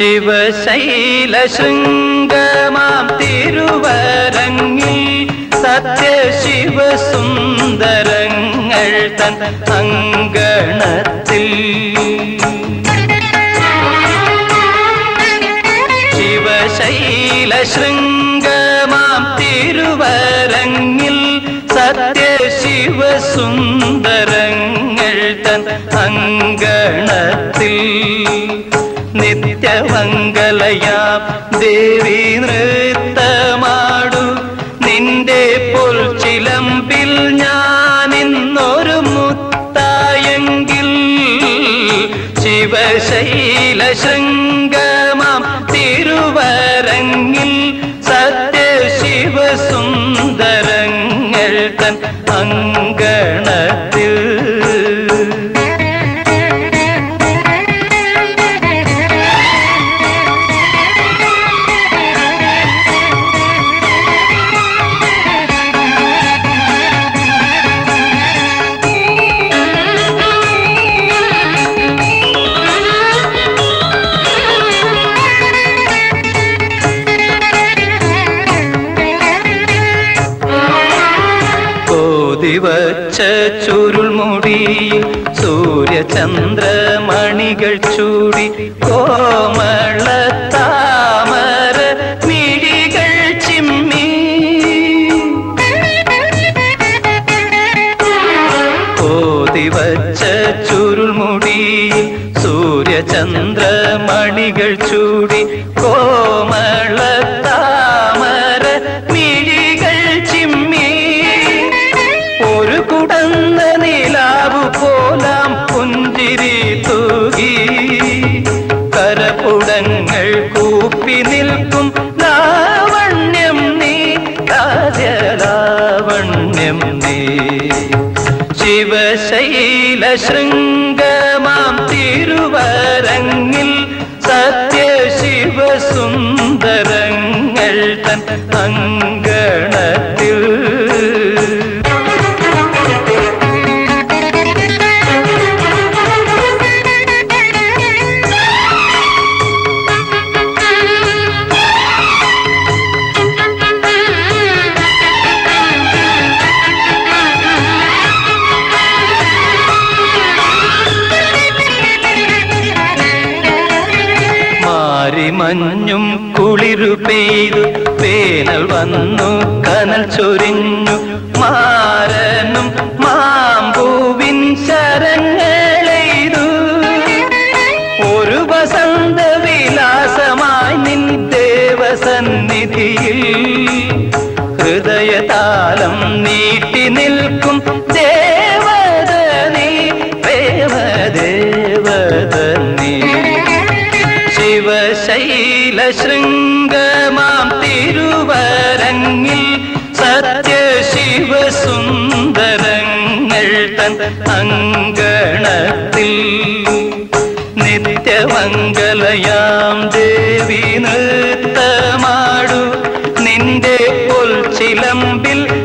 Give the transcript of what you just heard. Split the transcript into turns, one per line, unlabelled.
ശിവശൈല ശൃംഗമാം തിരുവരങ്ങിൽ സത്യശിവ സുന്ദരങ്ങൾ തൻ അങ്കണത്തിൽ ശിവശൈല ശൃംഗമാം തിരുവരങ്ങിൽ സത്യശിവ സുന്ദരങ്ങൾ തൻ അങ്കണത്തിൽ നിത്യമംഗലയാം ദേവി നൃത്തമാടു നിന്റെ പൊൽച്ചിലമ്പിൽ ഞാൻ ഇന്നൊരു മുത്തായെങ്കിൽ ശിവശൈല ശൃംഗമാം തിരുവരങ്ങിൽ സത്യശിവ സുന്ദരങ്ങൾ തൻ അങ്കണത്തിൽ കോതിവച്ച ചുരുൾമുടി സൂര്യചന്ദ്രമണികൾ ചൂടി കോമള താമര മിഴികൾ ചിമ്മി കോതിവച്ച ചുരുൾമുടി സൂര്യചന്ദ്രമണികൾ ചൂടി കോമള താമര മിഴികൾ ചിമ്മി ഒരു കുടന്ന നിലാവു പോലാം പുഞ്ചിരി തൂകി കരപുടങ്ങൾ കൂപ്പി നിൽക്കും ലാവണ്യം നീ കാജലാവണ്യം നീ ശിവശൈല ശൃംഗമാം തിരുവരങ്ങിൽ സത്യശിവ സുന്ദരങ്ങൾ തൻ അങ്കണത്തിൽ മാരിമഞ്ഞും കുളിരു പെയ്തു വേനൽ വന്നു കനൽ ചൊരിഞ്ഞു മാരനും മാമ്പൂവിൻ ശരങ്ങളെയ്തു ഒരു വസന്ത വിലാസമായി നിൻ ദേവസന്നിധിയിൽ ഹൃദയതാലം നീട്ടി നിൽക്കും ദേവത നീ പ്രേമദേവത നീ ശിവശൈല ശൃംഗമാം തിരുവരങ്ങിൽ സത്യശിവ സുന്ദരങ്ങൾ തൻ അങ്കണത്തിൽ നിത്യമംഗലയാം ദേവി നൃത്തമാടു നിന്റെ പൊൽച്ചിലമ്പിൽ